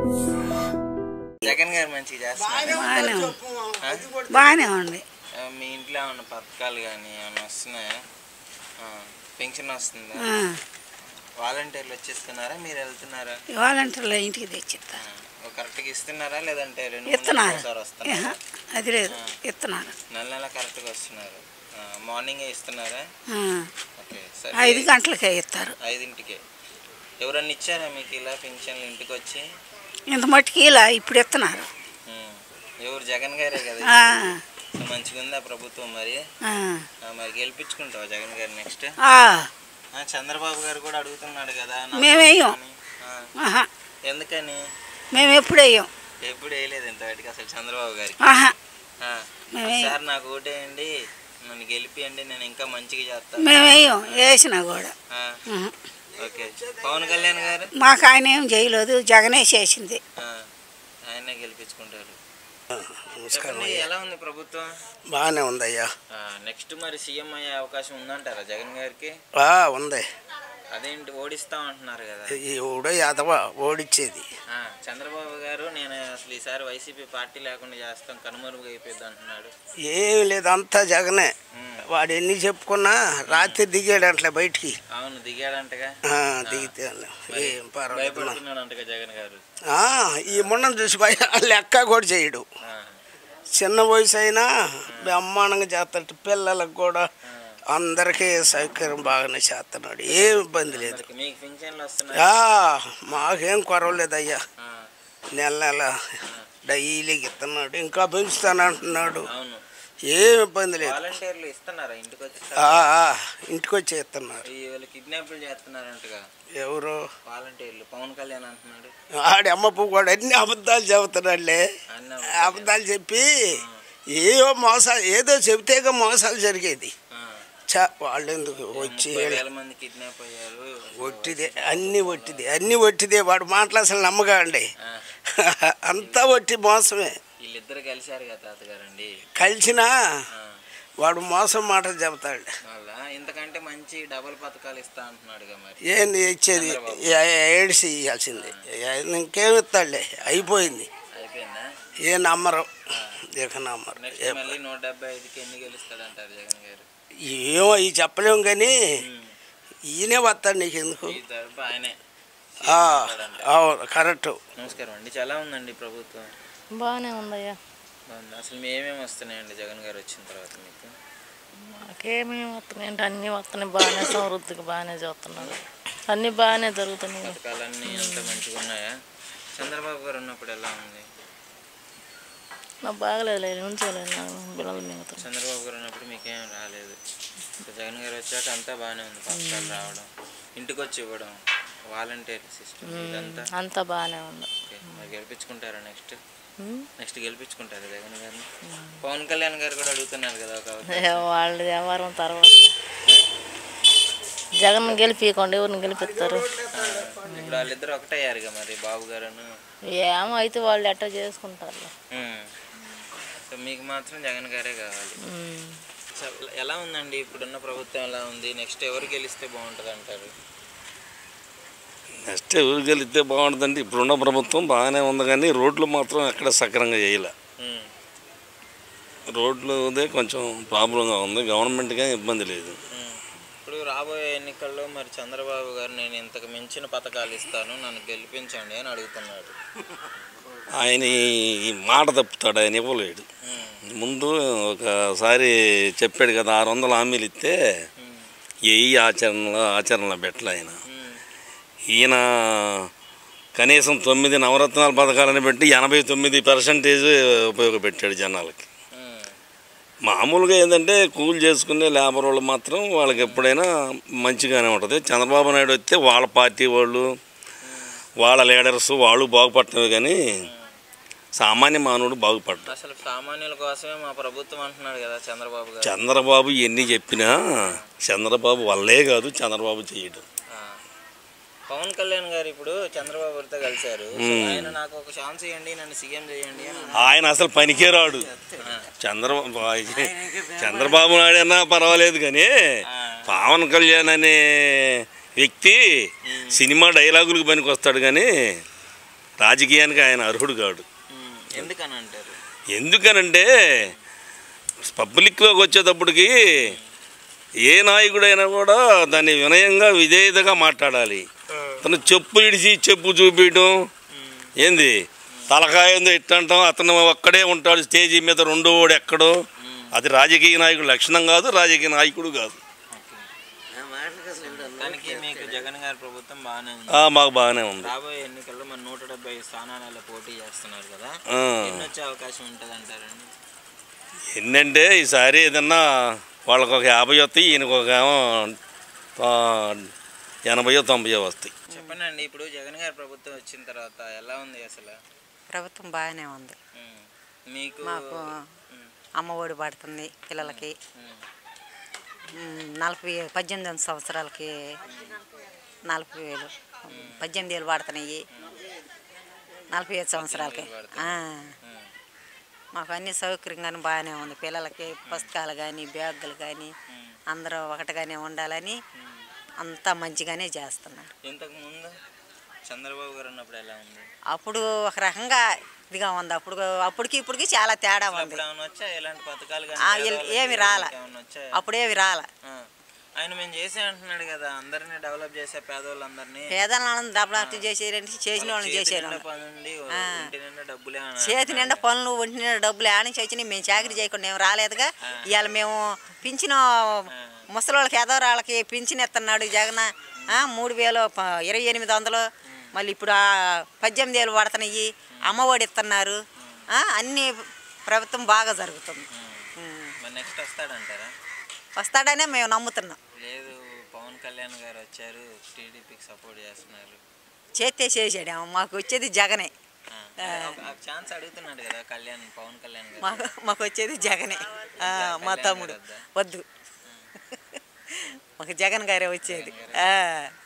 జగన్ గారు మంచిగా చేస్తున్నారు బాగానే ఉంది బాగానే ఉంది మీ ఇంట్లో ఏమన్నా పథకాలు కానీ ఏమన్నా వస్తున్నాయా ఆ, పెన్షన్ వస్తుందా ఆ, వాలంటీర్లు వచ్చేస్తున్నారా మీరు వెళ్తున్నారా వాలంటీర్లు ఇంటికి తెచ్చిస్తారు ఆ, కరెక్ట్గా ఇస్తున్నారా లేదంటే రెండు ఇస్తున్నారు ఒకసారి వస్తున్నారా ఏహ, అది లేదు ఇస్తున్నారు నెల నెల కరెక్ట్గా వస్తున్నారు ఆ, మార్నింగే ఇస్తున్నారా ఆ, ఓకే సరే ఐదు గంటలకే ఇస్తారు ఐదింటికే ఎవరన్నా ఇచ్చారా మీకు ఇలా పెన్షన్లు ఇంటికి వచ్చి ఇంత మట్టుకి ఇలా ఇప్పుడు ఇస్తున్నారు ఉమ్. ఎవరు జగన్ గారే కదా ఆ, సో మంచిగా ఉందా ప్రభుత్వం మరి ఆ, ఆ, మరి గెలిపించుకుంటావా జగన్ గారు నెక్స్ట్ ఆ, చంద్రబాబు గారు కూడా అడుగుతున్నాడు కదా నాకు మేమేయం. అని. ఆ, ఆహా, ఎందుకని మేము ఎప్పుడు వేయం ఎప్పుడు వేయలేదు ఇంతవాటికి అసలు చంద్రబాబు గారికి ఆహా ఆ, మేమే సార్ నాకు ఓటేయండి నన్ను గెలిపియండి నేను ఇంకా మంచిగా చేస్తాను మేము వేయం వేసినా కూడా ఆ, ఉహు. ఓకే పవన్ కళ్యాణ్ గారు మాకు ఆయన ఏం చేయలేదు జగనే చేసింది ఆ, ఆయనే గెలిపించుకుంటారు నమస్కారం చెప్పండి ఎలా ఉంది ప్రభుత్వం బాగానే ఉందయ్యా నెక్స్ట్ మరి సీఎం అయ్యే అవకాశం ఉందంటారా జగన్ గారికి ఆ, ఉంది అదేంటి ఓడిస్తాం అంటున్నారు కదా ఈ ఊడో యాదవ ఓడిచ్చేది ఆ, చంద్రబాబు గారు నేను అసలు ఈసారి వైసీపీ పార్టీ లేకుండా చేస్తాం కనుమరుగు అయిపోద్ది అంటున్నాడు ఏమి లేదు అంతా జగనే ఉమ్, వాడు ఎన్ని చెప్పుకున్నా రాత్రి దిగాడు అట్లా బయటికి అవును దిగాడంటగా ఆ, దిగితే ఏం పర్వాలేదు భయపడుతున్నాడంటగా జగన్ గారు ఆ, ఈ మొండం చూసి భయ లెక్క కూడా చేయడు ఆ, చిన్న వయసు అయినా బ్రహ్మాండంగా చేస్తాడు పిల్లలకు కూడా అందరికీ సౌకర్యం బాగానే చేస్తున్నాడు ఏం ఇబ్బంది లేదు మరికి మీకు పింఛన్లు వస్తున్నాయి ఆ, మాకేం కొరవలేదయ్యా ఆ, నెల నెల డైలీకి ఇస్తున్నాడు ఇంకా పెంచుతానంటున్నాడు అవును ఏం ఇబ్బంది లేదు వాలంటీర్లు ఇస్తున్నారా ఇంటికి వచ్చి ఆ, ఆ, ఇంటికి వచ్చి ఇస్తున్నారు ఈ వీళ్ళు కిడ్నాప్లు చేస్తున్నారంటగా ఎవరు వాలంటీర్లు పవన్ కళ్యాణ్ అంటున్నాడు ఆడి అమ్మ పువ్వు కూడా అన్ని అబద్ధాలు చెబుతున్నాడులే అన్న అబద్ధాలు చెప్పి ఏవో మోసాలు ఏదో చెబితేగా మోసాలు జరిగేది ఆ, చా వాళ్ళు ఎందుకు వచ్చి ముప్పై వేల మంది కిడ్నాప్ అయ్యారు ఒట్టిదే అన్ని ఒట్టిదే అన్ని ఒట్టిదే వాడు మాటలు అసలు నమ్మగా అండి ఆ, అంతా ఒట్టి మోసమే వీళ్ళిద్దరు కలిశారు కదా తాతగారండి కలిసినా ఆ, వాడు మోసం మాటలు చెబుతాడు వాళ్ళ ఇంతకంటే మంచి డబుల్ పథకాలు ఇస్తా అంటున్నాడుగా మరి ఏంది ఇచ్చేది ఏ- ఏడిసి ఇవ్వాల్సింది ఇంకేం ఇస్తాడులే అయిపోయింది అయిపోయిందా ఏ నమ్మరు ఇక నమ్మరు నెక్స్ట్ మళ్ళీ నూట డెబ్బై ఐదుకి ఎన్ని గెలుస్తాడంటారు జగన్ గారు ఏమో ఇవి చెప్పలేము కానీ ఉమ్, ఈయనే వస్తాడు నీకు ఎందుకు ఈ తరపు ఆయనే ఆ, అవును కరెక్ట్ నమస్కారం అండి చాలా ఉందండి ప్రభుత్వం బాగానే ఉందయ్యా బాగుంది అసలు మీ ఏమేమి వస్తున్నాయండి జగన్ గారు వచ్చిన తర్వాత మీకు మాకేమేమి వస్తున్నాయి అంటే అన్నీ వస్తున్నాయి బాగానే సమృద్ధికి బాగానే చేస్తున్నాడు అన్నీ బాగానే జరుగుతున్నాయి పథకాలన్నీ అంత మంచిగా ఉన్నాయా చంద్రబాబు గారు ఉన్నప్పుడు ఎలా ఉంది నాకు బాగలేదు ఉంచలేదు నాకు పిల్లలు మింగుతున్నాను చంద్రబాబు గారు ఉన్నప్పుడు మీకేం రాలేదు సో జగన్ గారు వచ్చాక అంతా బాగానే ఉంది పథకాలు రావడం ఇంటికి వచ్చి ఇవ్వడం వాలంటీర్ సిస్టమ్ ఇదంతా అంతా బాగానే ఉంది ఓకే మరి గెలిపించుకుంటారా నెక్స్ట్ ఉమ్. నెక్స్ట్ గెలిపించుకుంటారా జగన్ గారిని పవన్ కళ్యాణ్ గారు కూడా అడుగుతున్నారు కదా ఒక అవకాశం. ఏ వాళ్ళ వ్యవహారం తర్వాత జగన్ గెలిపించకుండా ఎవరిని గెలిపిస్తారు ఆ, ఇప్పుడు వాళ్ళిద్దరు ఒకటయ్యారుగా మరి బాబు గారును ఏమో అయితే వాళ్ళు ఎట్టా చేసుకుంటారు ఉమ్. సో మీకు మాత్రం జగన్ గారే కావాలి ఉమ్. సో ఎలా ఉందండి ఇప్పుడున్న ప్రభుత్వం ఎలా ఉంది నెక్స్ట్ ఎవరు గెలిస్తే బాగుంటుంది అంటారు నెక్స్ట్ ఎవరు గెలిస్తే బాగుంటుందంటే ఇప్పుడున్న ప్రభుత్వం బాగానే ఉంది కానీ రోడ్లు మాత్రం ఎక్కడ సక్రంగా చేయలే ఉమ్. రోడ్లుదే కొంచెం ప్రాబ్లంగా ఉంది గవర్నమెంట్గా ఇబ్బంది లేదు ఉమ్. ఇప్పుడు రాబోయే ఎన్నికల్లో మరి చంద్రబాబు గారు నేను ఇంతకు మించిన పథకాలు ఇస్తాను నన్ను గెలిపించండి అని అడుగుతున్నాడు ఆయన ఈ మాట తప్పుతాడు ఆయన ఇవ్వలేడు ఉమ్. ముందు ఒకసారి చెప్పాడు కదా ఆరు వందల హామీలు ఇస్తే ఉమ్. ఏ ఆచరణలో ఆచరణలో పెట్టలే ఆయన ఉమ్. ఈయన కనీసం తొమ్మిది నవరత్నాల పథకాలను పెట్టి ఎనభై తొమ్మిది పర్సెంటేజ్ ఉపయోగపెట్టాడు జనాలకి ఉమ్. మామూలుగా ఏంటంటే కూలి చేసుకునే లేబర్ వాళ్ళు మాత్రం వాళ్ళకి ఎప్పుడైనా మంచిగానే ఉంటుంది చంద్రబాబు నాయుడు వస్తే వాళ్ళ పార్టీ వాళ్ళు వాళ్ళ లీడర్స్ వాళ్ళు బాగుపడటమే కానీ సామాన్య మానవుడు బాగుపడ్డాడు అసలు సామాన్యుల కోసమే మా ప్రభుత్వం అంటున్నాడు కదా చంద్రబాబు గారు చంద్రబాబు ఎన్ని చెప్పినా చంద్రబాబు వల్లే కాదు చంద్రబాబు చేయడు ఆ. పవన్ కళ్యాణ్ గారు ఇప్పుడు చంద్రబాబు గారితో కలిశారు సో ఆయన నాకు ఒక ఛాన్స్ ఇవ్వండి నన్ను సీఎం చేయండి అని అన్నారు. ఆయన అసలు పనికే రాడు ఆ. చంద్రబాబు చంద్రబాబు నాయుడు అన్నా పర్వాలేదు కానీ పవన్ కళ్యాణ్ అనే వ్యక్తి సినిమా డైలాగులకు పనికి వస్తాడు కానీ రాజకీయానికి ఆయన అర్హుడు కాడు ఉమ్, ఎందుకని అంటారు ఎందుకనంటే పబ్లిక్లోకి వచ్చేటప్పటికి ఏ నాయకుడైనా కూడా దాన్ని వినయంగా విధేయతగా మాట్లాడాలి తను చెప్పు ఇడిచి చెప్పు చూపించడం ఏంది తలకాయ ఉందో ఇట్టంటాం అతను ఒక్కడే ఉంటాడు స్టేజీ మీద రెండో వాడు ఎక్కడో అది రాజకీయ నాయకుడు లక్షణం కాదు రాజకీయ నాయకుడు కాదు దానికి మీకు జగన్ గారి ప్రభుత్వం బాగానే ఉంది ఆ, మాకు బాగానే ఉంది రాబోయే ఎన్నికల్లో మన నూట డెబ్బై స్థానాలలో పోటీ చేస్తున్నారు కదా ఆ. ఎన్ని వచ్చే అవకాశం ఉంటుంది అంటారండి ఏంటంటే ఈసారి ఏదన్నా వాళ్ళకి ఒక యాభై వస్తాయి ఈయనకు ఒక ఏమో ఆ, ఎనభయో తొంభయో వస్తాయి చెప్పండి అండి ఇప్పుడు జగన్ గారి ప్రభుత్వం వచ్చిన తర్వాత ఎలా ఉంది అసలు ప్రభుత్వం బాగానే ఉంది ఉమ్, మీకు మాకు ఉమ్, అమ్మ ఒడి పడుతుంది పిల్లలకి ఉమ్, మ్, నలభై పద్దెనిమిది సంవత్సరాలకి నలభై వేలు పద్దెనిమిది వేలు పడుతున్నాయి నలభై ఐదు సంవత్సరాలకి ఆ. ఉమ్, మాకు అన్ని సౌకర్యంగానే బాగానే ఉంది పిల్లలకి పుస్తకాలు కానీ బ్యాగులు కానీ అందరూ ఒకటిగానే ఉండాలని అంతా మంచిగానే చేస్తున్నారు ఇంతకు ముందు చంద్రబాబు గారు ఉన్నప్పుడు ఎలా ఉంది అప్పుడు ఒక రకంగా ఇదిగా ఉంది అప్పుడు అప్పటికి ఇప్పటికి చాలా తేడా ఉంది అప్పుడు ఏమైనా వచ్చా ఇలాంటి పథకాలు ఆ, ఇల్- ఏమి రాలా ఏమైనా వచ్చాయా అప్పుడేవి రాలా ఆ. ఆయన మేము చేసే అంటున్నాడు కదా అందరినీ డెవలప్ చేసే పేదవాళ్ళందరినీ పేదలను డబ్బులు చేసేరంటే చేసిన వాళ్ళని చేతి చేసేరు నిండా పనుండి ఇంటి నిండా డబ్బులే అని చేతి నిండా పనులు ఒంటి నిండా డబ్బులు ఆడించి వచ్చినాయి మేము చాకరీ చేయకుండా ఏం రాలేదుగా ఇవాళ మేము పింఛన ముసలోళ్ళకి ఎదవరాళ్ళకి పింఛన్ ఇస్తున్నాడు జగన్ ఆ, మూడు వేలు ప- ఇరవై ఎనిమిది వందలు మళ్ళీ ఇప్పుడు ఆ పద్దెనిమిది వేలు పడుతున్నాయి అమ్మఒడి ఇస్తున్నారు ఆ, అన్ని ప్రభుత్వం బాగా జరుగుతుంది ఉం. మరి నెక్స్ట్ వస్తాడంటారా వస్తాడనే మేము నమ్ముతున్నాం లేదు పవన్ కళ్యాణ్ గారు వచ్చారు టీడీపీకి సపోర్ట్ చేస్తున్నారు చేస్తే చేసాడు మాకు వచ్చేది జగనే ఆ, ఒక ఛాన్స్ అడుగుతున్నాడు కదా కళ్యాణ్ పవన్ కళ్యాణ్ గారు మాకు మాకు వచ్చేది జగనే ఆ, మా తమ్ముడు వద్దు మాకు జగన్ గారే వచ్చేది ఆ.